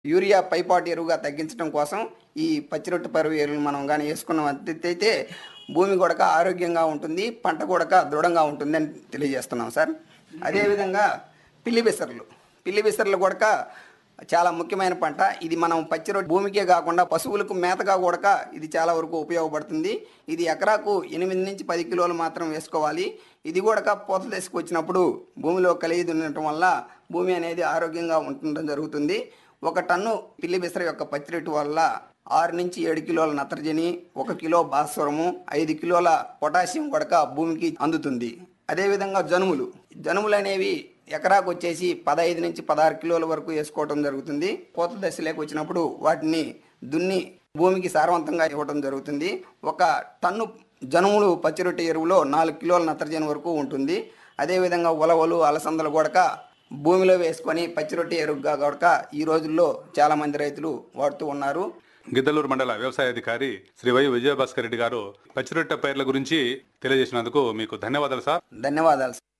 urea పైపాటు ఎరువుగా తగ్గించడం కోసం ఈ పచ్చిరొట్టు పరువు ఎరువులు మనం కానీ వేసుకున్నట్లయితే భూమి కూడా ఆరోగ్యంగా ఉంటుంది పంట కూడా దృఢంగా ఉంటుందని తెలియజేస్తున్నాం సార్ అదేవిధంగా పిల్లి బిసర్లు పిల్లి బిసర్లు కూడా చాలా ముఖ్యమైన పంట ఇది మనం పచ్చి రొట్టె భూమికే కాకుండా పశువులకు మేతగా కూడా ఇది చాలా వరకు ఉపయోగపడుతుంది ఇది ఎకరాకు ఎనిమిది నుంచి పది కిలోలు మాత్రం వేసుకోవాలి ఇది కూడా పూత దశకు వచ్చినప్పుడు భూమిలో కలిగి ఉండటం వల్ల భూమి అనేది ఆరోగ్యంగా ఉండటం జరుగుతుంది ఒక టన్ను పిల్లి బిసర యొక్క పచ్చిరొట్టు వల్ల ఆరు నుంచి ఏడు కిలోల నత్రజని ఒక కిలో భాస్వరము ఐదు కిలోల పొటాషియం కూడా భూమికి అందుతుంది అదేవిధంగా జనుములు జనుములు అనేవి ఎకరాకు వచ్చేసి పదహైదు నుంచి పదహారు కిలోల వరకు వేసుకోవడం జరుగుతుంది పూత దశలోకి వచ్చినప్పుడు వాటిని దున్ని భూమికి సారవంతంగా ఇవ్వడం జరుగుతుంది ఒక టన్ను జనుములు పచ్చిరొట్టె ఎరువులో నాలుగు కిలోల నత్రజని వరకు ఉంటుంది అదేవిధంగా ఉలవలు అలసందలు కూడా భూమిలో వేసుకొని పచ్చిరొట్టె ఎరువుగా కూడా ఈ రోజుల్లో చాలా మంది రైతులు వాడుతూ ఉన్నారు గిద్దలూరు మండల వ్యవసాయ అధికారి శ్రీ వై విజయభాస్కర్ రెడ్డి గారు పచ్చిరొట్టె పైర్ల గురించి తెలియజేసినందుకు మీకు ధన్యవాదాలు సార్ ధన్యవాదాలు